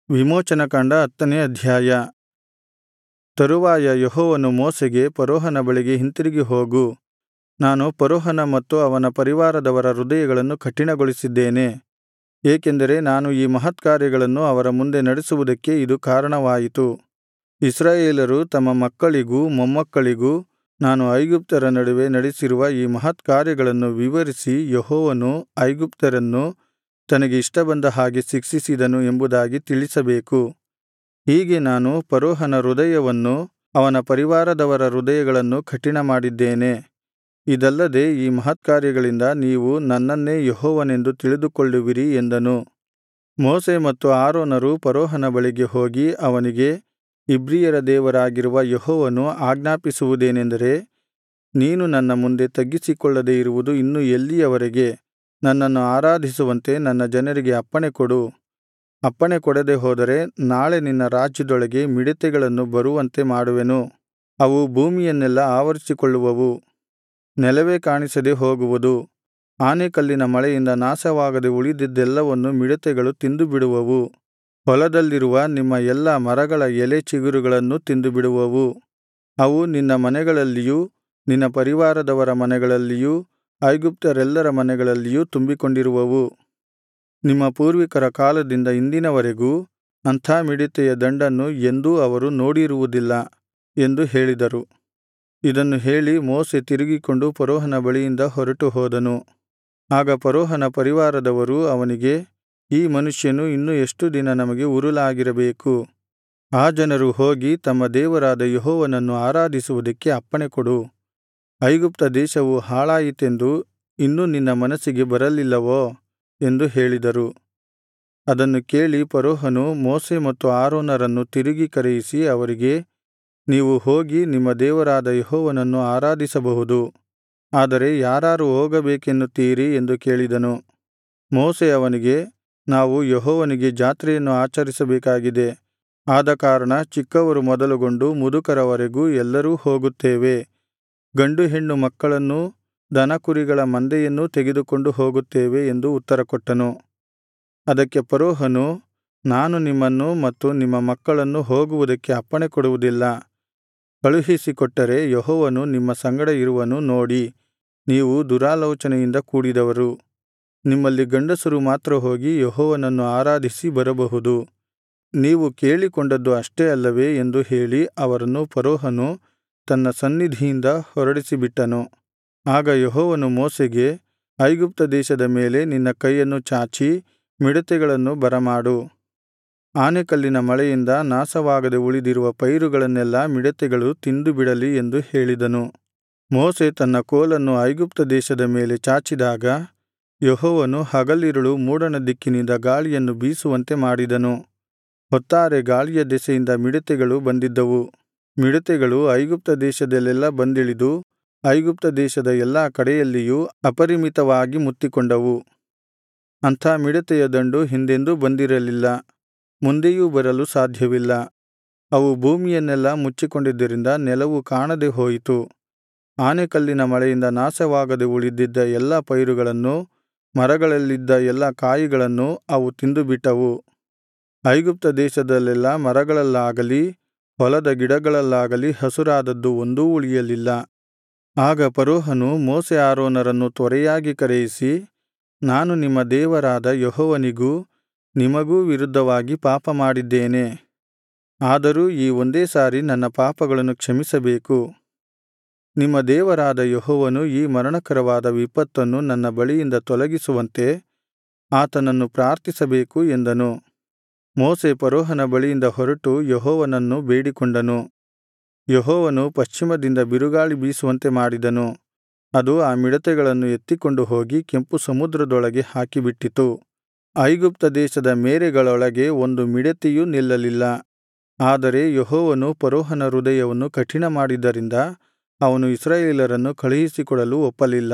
ವಿಮೋಚನಕಾಂಡ ಹತ್ತನೇ ಅಧ್ಯಾಯ ತರುವಾಯ ಯೆಹೋವನು ಮೋಶೆಗೆ ಫರೋಹನ ಬಳಿಗೆ ಹಿಂತಿರುಗಿ ಹೋಗು ನಾನು ಫರೋಹನ ಮತ್ತು ಅವನ ಪರಿವಾರದವರ ಹೃದಯಗಳನ್ನು ಕಠಿಣಗೊಳಿಸಿದ್ದೇನೆ ಏಕೆಂದರೆ ನಾನು ಈ ಮಹತ್ಕಾರ್ಯಗಳನ್ನು ಅವರ ಮುಂದೆ ನಡೆಸುವುದಕ್ಕೆ ಇದು ಕಾರಣವಾಯಿತು ಇಸ್ರಾಯೇಲರು ತಮ್ಮ ಮಕ್ಕಳಿಗೂ ಮೊಮ್ಮಕ್ಕಳಿಗೂ ನಾನು ಐಗುಪ್ತ್ಯರ ನಡುವೆ ನಡೆಸಿರುವ ಈ ಮಹತ್ಕಾರ್ಯಗಳನ್ನು ವಿವರಿಸಿ ಯೆಹೋವನು ಐಗುಪ್ತ್ಯರನ್ನು ತನಗೆ ಇಷ್ಟಬಂದ ಹಾಗೆ ಶಿಕ್ಷಿಸಿದನು ಎಂಬುದಾಗಿ ತಿಳಿಸಬೇಕು ಹೀಗೆ ನಾನು ಫರೋಹನ ಹೃದಯವನ್ನೂ ಅವನ ಪರಿವಾರದವರ ಹೃದಯಗಳನ್ನೂ ಕಠಿಣಮಾಡಿದ್ದೇನೆ ಇದಲ್ಲದೆ ಈ ಮಹತ್ಕಾರ್ಯಗಳಿಂದ ನೀವು ನನ್ನನ್ನೇ ಯೆಹೋವನೆಂದು ತಿಳಿದುಕೊಳ್ಳುವಿರಿ ಎಂದನು ಮೋಶೆ ಮತ್ತು ಆರೋನರು ಫರೋಹನ ಬಳಿಗೆ ಹೋಗಿ ಅವನಿಗೆ ಇಬ್ರಿಯರ ದೇವರಾಗಿರುವ ಯೆಹೋವನು ಆಜ್ಞಾಪಿಸುವುದೇನೆಂದರೆ ನೀನು ನನ್ನ ಮುಂದೆ ತಗ್ಗಿಸಿಕೊಳ್ಳದೆ ಇರುವುದು ಇನ್ನು ಎಲ್ಲಿಯವರೆಗೆ ನನ್ನನ್ನು ಆರಾಧಿಸುವಂತೆ ನನ್ನ ಜನರಿಗೆ ಅಪ್ಪಣೆಕೊಡು ಅಪ್ಪಣೆ ಕೊಡದೆ ಹೋದರೆ ನಾಳೆ ನಿನ್ನ ರಾಜ್ಯದೊಳಗೆ ಮಿಡತೆಗಳನ್ನು ಬರುವಂತೆ ಮಾಡುವೆನು ಅವು ಭೂಮಿಯನ್ನೆಲ್ಲಾ ಆವರಿಸಿಕೊಳ್ಳುವವು ನೆಲವೇ ಕಾಣಿಸದೆ ಹೋಗುವುದು ಆನೆಕಲ್ಲಿನ ಮಳೆಯಿಂದ ನಾಶವಾಗದೆ ಉಳಿದಿದ್ದೆಲ್ಲವನ್ನು ಮಿಡತೆಗಳು ತಿಂದುಬಿಡುವವು ಹೊಲದಲ್ಲಿರುವ ನಿಮ್ಮ ಎಲ್ಲಾ ಮರಗಳ ಎಲೆ ಚಿಗುರುಗಳನ್ನೂ ತಿಂದುಬಿಡುವವು ಅವು ನಿನ್ನ ಮನೆಗಳಲ್ಲಿಯೂ ನಿನ್ನ ಪರಿವಾರದವರ ಮನೆಗಳಲ್ಲಿಯೂ ಐಗುಪ್ತ್ಯರೆಲ್ಲರ ಮನೆಗಳಲ್ಲಿಯೂ ತುಂಬಿಕೊಂಡಿರುವವು ನಿಮ್ಮ ಪೂರ್ವಿಕರ ಕಾಲದಿಂದ ಇಂದಿನವರೆಗೂ ಅಂಥ ಮಿಡತೆಯ ದಂಡನ್ನು ಎಂದೂ ಅವರು ನೋಡಿರುವುದಿಲ್ಲ ಎಂದು ಹೇಳಿದರು ಇದನ್ನು ಹೇಳಿ ಮೋಶೆ ತಿರುಗಿಕೊಂಡು ಫರೋಹನ ಬಳಿಯಿಂದ ಹೊರಟು ಹೋದನು ಆಗ ಫರೋಹನ ಪರಿವಾರದವರು ಅವನಿಗೆ ಈ ಮನುಷ್ಯನು ಇನ್ನು ಎಷ್ಟು ದಿನ ನಮಗೆ ಉರುಲಾಗಿರಬೇಕು ಆ ಜನರು ಹೋಗಿ ತಮ್ಮ ದೇವರಾದ ಯೆಹೋವನನ್ನು ಆರಾಧಿಸುವುದಕ್ಕೆ ಅಪ್ಪಣೆಕೊಡು ಐಗುಪ್ತ ದೇಶವು ಹಾಳಾಯಿತೆಂದು ಇನ್ನೂ ನಿನ್ನ ಮನಸ್ಸಿಗೆ ಬರಲಿಲ್ಲವೋ ಎಂದು ಹೇಳಿದರು ಅದನ್ನು ಕೇಳಿ ಫರೋಹನು ಮೋಶೆ ಮತ್ತು ಆರೋನರನ್ನು ತಿರುಗಿ ಕರೆಯಿಸಿ ಅವರಿಗೆ ನೀವು ಹೋಗಿ ನಿಮ್ಮ ದೇವರಾದ ಯೆಹೋವನನ್ನು ಆರಾಧಿಸಬಹುದು ಆದರೆ ಯಾರಾರು ಹೋಗಬೇಕೆನ್ನುತ್ತೀರಿ ಎಂದು ಕೇಳಿದನು ಮೋಶೆ ಅವನಿಗೆ ನಾವು ಯೆಹೋವನಿಗೆ ಜಾತ್ರೆಯನ್ನು ಆಚರಿಸಬೇಕಾಗಿದೆ ಆದಕಾರಣ ಚಿಕ್ಕವರು ಮೊದಲುಗೊಂಡು ಮುದುಕರವರೆಗೂ ಎಲ್ಲರೂ ಹೋಗುತ್ತೇವೆ ಗಂಡು ಹೆಣ್ಣು ಮಕ್ಕಳನ್ನೂ ದನಕುರಿಗಳ ಮಂದೆಯನ್ನೂ ತೆಗೆದುಕೊಂಡು ಹೋಗುತ್ತೇವೆ ಎಂದು ಉತ್ತರಕೊಟ್ಟನು ಅದಕ್ಕೆ ಫರೋಹನು ನಾನು ನಿಮ್ಮನ್ನು ಮತ್ತು ನಿಮ್ಮ ಮಕ್ಕಳನ್ನು ಹೋಗುವುದಕ್ಕೆ ಅಪ್ಪಣೆಕೊಡುವುದಿಲ್ಲ ಕಳುಹಿಸಿಕೊಟ್ಟರೆ ಯೆಹೋವನು ನಿಮ್ಮ ಸಂಗಡ ಇರುವನು ನೋಡಿ ನೀವು ದುರಾಲೋಚನೆಯಿಂದ ಕೂಡಿದವರು ನಿಮ್ಮಲ್ಲಿ ಗಂಡಸರು ಮಾತ್ರ ಹೋಗಿ ಯೆಹೋವನನ್ನು ಆರಾಧಿಸಿ ಬರಬಹುದು ನೀವು ಕೇಳಿಕೊಂಡದ್ದು ಅಷ್ಟೇ ಅಲ್ಲವೇ ಎಂದು ಹೇಳಿ ಅವರನ್ನು ಫರೋಹನು ತನ್ನ ಸನ್ನಿಧಿಯಿಂದ ಹೊರಡಿಸಿಬಿಟ್ಟನು ಆಗ ಯೆಹೋವನು ಮೋಶೆಗೆ ಐಗುಪ್ತ ದೇಶದ ಮೇಲೆ ನಿನ್ನ ಕೈಯನ್ನು ಚಾಚಿ ಮಿಡತೆಗಳನ್ನು ಬರಮಾಡು ಆನೆಕಲ್ಲಿನ ಮಳೆಯಿಂದ ನಾಶವಾಗದೆ ಉಳಿದಿರುವ ಪೈರುಗಳನ್ನೆಲ್ಲಾ ಮಿಡತೆಗಳು ತಿಂದುಬಿಡಲಿ ಎಂದು ಹೇಳಿದನು ಮೋಶೆ ತನ್ನ ಕೋಲನ್ನು ಐಗುಪ್ತ ದೇಶದ ಮೇಲೆ ಚಾಚಿದಾಗ ಯೆಹೋವನು ಹಗಲಿರುಳು ಮೂಡಣ ದಿಕ್ಕಿನಿಂದ ಗಾಳಿಯನ್ನು ಬೀಸುವಂತೆ ಮಾಡಿದನು ಹೊತ್ತಾರೆ ಗಾಳಿಯ ದೆಸೆಯಿಂದ ಮಿಡತೆಗಳು ಬಂದಿದ್ದವು ಮಿಡತೆಗಳು ಐಗುಪ್ತ ದೇಶದಲ್ಲೆಲ್ಲಾ ಬಂದಿಳಿದು ಐಗುಪ್ತ ದೇಶದ ಎಲ್ಲಾ ಕಡೆಯಲ್ಲಿಯೂ ಅಪರಿಮಿತವಾಗಿ ಮುತ್ತಿಕೊಂಡವು ಅಂಥ ಮಿಡತೆಯ ದಂಡು ಹಿಂದೆಂದೂ ಬಂದಿರಲಿಲ್ಲ ಮುಂದೆಯೂ ಬರಲು ಸಾಧ್ಯವಿಲ್ಲ ಅವು ಭೂಮಿಯನ್ನೆಲ್ಲಾ ಮುಚ್ಚಿಕೊಂಡಿದ್ದರಿಂದ ನೆಲವು ಕಾಣದೆ ಹೋಯಿತು ಆನೆಕಲ್ಲಿನ ಮಳೆಯಿಂದ ನಾಶವಾಗದೆ ಉಳಿದಿದ್ದ ಎಲ್ಲಾ ಪೈರುಗಳನ್ನು ಮರಗಳಲ್ಲಿದ್ದ ಎಲ್ಲಾ ಕಾಯಿಗಳನ್ನು ಅವು ತಿಂದುಬಿಟ್ಟವು ಐಗುಪ್ತ ದೇಶದಲ್ಲೆಲ್ಲಾ ಮರಗಳಲ್ಲಾಗಲಿ ಹೊಲದ ಗಿಡಗಳಲ್ಲಾಗಲಿ ಹಸುರಾದದ್ದು ಒಂದೂ ಉಳಿಯಲಿಲ್ಲ ಆಗ ಫರೋಹನು ಮೋಶೆ ಆರೋನರನ್ನು ತ್ವರೆಯಾಗಿ ಕರೆಯಿಸಿ ನಾನು ನಿಮ್ಮ ದೇವರಾದ ಯೆಹೋವನಿಗೂ ನಿಮಗೂ ವಿರುದ್ಧವಾಗಿ ಪಾಪ ಮಾಡಿದ್ದೇನೆ ಆದರೂ ಈ ಒಂದೇ ಸಾರಿ ನನ್ನ ಪಾಪಗಳನ್ನು ಕ್ಷಮಿಸಬೇಕು ನಿಮ್ಮ ದೇವರಾದ ಯೆಹೋವನು ಈ ಮರಣಕರವಾದ ವಿಪತ್ತನ್ನು ನನ್ನ ಬಳಿಯಿಂದ ತೊಲಗಿಸುವಂತೆ ಆತನನ್ನು ಪ್ರಾರ್ಥಿಸಬೇಕು ಎಂದನು ಮೋಶೆ ಫರೋಹನ ಬಳಿಯಿಂದ ಹೊರಟು ಯೆಹೋವನನ್ನು ಬೇಡಿಕೊಂಡನು ಯೆಹೋವನು ಪಶ್ಚಿಮದಿಂದ ಬಿರುಗಾಳಿ ಬೀಸುವಂತೆ ಮಾಡಿದನು ಅದು ಆ ಮಿಡತೆಗಳನ್ನು ಎತ್ತಿಕೊಂಡು ಹೋಗಿ ಕೆಂಪು ಸಮುದ್ರದೊಳಗೆ ಹಾಕಿಬಿಟ್ಟಿತು ಐಗುಪ್ತ ದೇಶದ ಮೇರೆಗಳೊಳಗೆ ಒಂದು ಮಿಡತೆಯೂ ನಿಲ್ಲಲಿಲ್ಲ ಆದರೆ ಯೆಹೋವನು ಫರೋಹನ ಹೃದಯವನ್ನು ಕಠಿಣ ಮಾಡಿದ್ದರಿಂದ ಅವನು ಇಸ್ರಾಯೇಲರನ್ನು ಕಳುಹಿಸಿಕೊಡಲು ಒಪ್ಪಲಿಲ್ಲ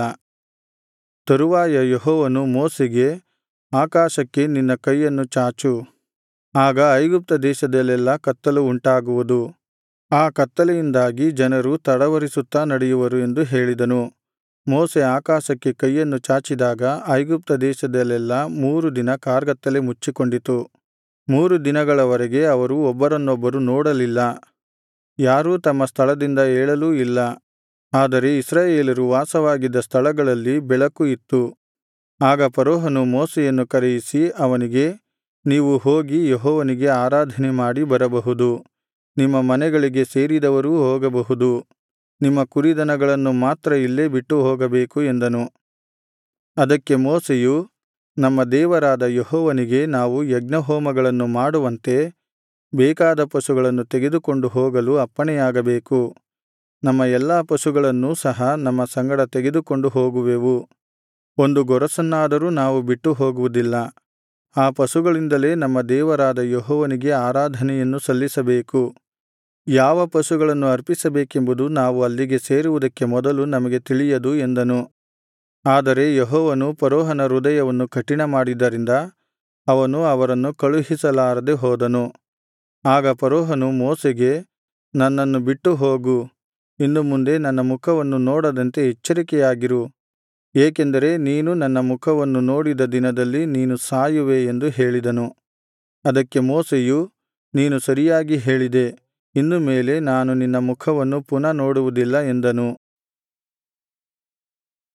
ತರುವಾಯ ಯೆಹೋವನು ಮೋಶೆಗೆ ಆಕಾಶಕ್ಕೆ ನಿನ್ನ ಕೈಯನ್ನು ಚಾಚು ಆಗ ಐಗುಪ್ತ ದೇಶದಲ್ಲೆಲ್ಲಾ ಕತ್ತಲು ಉಂಟಾಗುವುದು ಆ ಕತ್ತಲೆಯಿಂದಾಗಿ ಜನರು ತಡವರಿಸುತ್ತಾ ನಡೆಯುವರು ಎಂದು ಹೇಳಿದನು ಮೋಶೆ ಆಕಾಶಕ್ಕೆ ಕೈಯನ್ನು ಚಾಚಿದಾಗ ಐಗುಪ್ತ ದೇಶದಲ್ಲೆಲ್ಲಾ ಮೂರು ದಿನ ಕಾರ್ಗತ್ತಲೆ ಮುಚ್ಚಿಕೊಂಡಿತು ಮೂರು ದಿನಗಳವರೆಗೆ ಅವರು ಒಬ್ಬರನ್ನೊಬ್ಬರು ನೋಡಲಿಲ್ಲ ಯಾರೂ ತಮ್ಮ ಸ್ಥಳದಿಂದ ಏಳಲೂ ಇಲ್ಲ ಆದರೆ ಇಸ್ರಾಯೇಲರು ವಾಸವಾಗಿದ್ದ ಸ್ಥಳಗಳಲ್ಲಿ ಬೆಳಕು ಇತ್ತು ಆಗ ಫರೋಹನು ಮೋಶೆಯನ್ನು ಕರೆಯಿಸಿ ಅವನಿಗೆ ನೀವು ಹೋಗಿ ಯೆಹೋವನಿಗೆ ಆರಾಧನೆ ಮಾಡಿ ಬರಬಹುದು ನಿಮ್ಮ ಮನೆಗಳಿಗೆ ಸೇರಿದವರೂ ಹೋಗಬಹುದು ನಿಮ್ಮ ಕುರಿದನಗಳನ್ನು ಮಾತ್ರ ಇಲ್ಲೇ ಬಿಟ್ಟು ಹೋಗಬೇಕು ಎಂದನು ಅದಕ್ಕೆ ಮೋಶೆಯು ನಮ್ಮ ದೇವರಾದ ಯೆಹೋವನಿಗೆ ನಾವು ಯಜ್ಞಹೋಮಗಳನ್ನು ಮಾಡುವಂತೆ ಬೇಕಾದ ಪಶುಗಳನ್ನು ತೆಗೆದುಕೊಂಡು ಹೋಗಲು ಅಪ್ಪಣೆಯಾಗಬೇಕು ನಮ್ಮ ಎಲ್ಲಾ ಪಶುಗಳನ್ನೂ ಸಹ ನಮ್ಮ ಸಂಗಡ ತೆಗೆದುಕೊಂಡು ಹೋಗುವೆವು ಒಂದು ಗೊರಸನ್ನಾದರೂ ನಾವು ಬಿಟ್ಟು ಹೋಗುವುದಿಲ್ಲ ಆ ಪಶುಗಳಿಂದಲೇ ನಮ್ಮ ದೇವರಾದ ಯೆಹೋವನಿಗೆ ಆರಾಧನೆಯನ್ನು ಸಲ್ಲಿಸಬೇಕು ಯಾವ ಪಶುಗಳನ್ನು ಅರ್ಪಿಸಬೇಕೆಂಬುದು ನಾವು ಅಲ್ಲಿಗೆ ಸೇರುವುದಕ್ಕೆ ಮೊದಲು ನಮಗೆ ತಿಳಿಯದು ಎಂದನು ಆದರೆ ಯೆಹೋವನು ಫರೋಹನ ಹೃದಯವನ್ನು ಕಠಿಣಮಾಡಿದ್ದರಿಂದ ಅವನು ಅವರನ್ನು ಕಳುಹಿಸಲಾರದೆ ಹೋದನು ಆಗ ಫರೋಹನು ಮೋಶೆಗೆ ನನ್ನನ್ನು ಬಿಟ್ಟು ಹೋಗು ಇನ್ನು ಮುಂದೆ ನನ್ನ ಮುಖವನ್ನು ನೋಡದಂತೆ ಎಚ್ಚರಿಕೆಯಾಗಿರು ಏಕೆಂದರೆ ನೀನು ನನ್ನ ಮುಖವನ್ನು ನೋಡಿದ ದಿನದಲ್ಲಿ ನೀನು ಸಾಯುವೆ ಎಂದು ಹೇಳಿದನು ಅದಕ್ಕೆ ಮೋಶೆಯು ನೀನು ಸರಿಯಾಗಿ ಹೇಳಿದೆ ಇನ್ನು ಮೇಲೆ ನಾನು ನಿನ್ನ ಮುಖವನ್ನು ಪುನಃ ನೋಡುವುದಿಲ್ಲ ಎಂದನು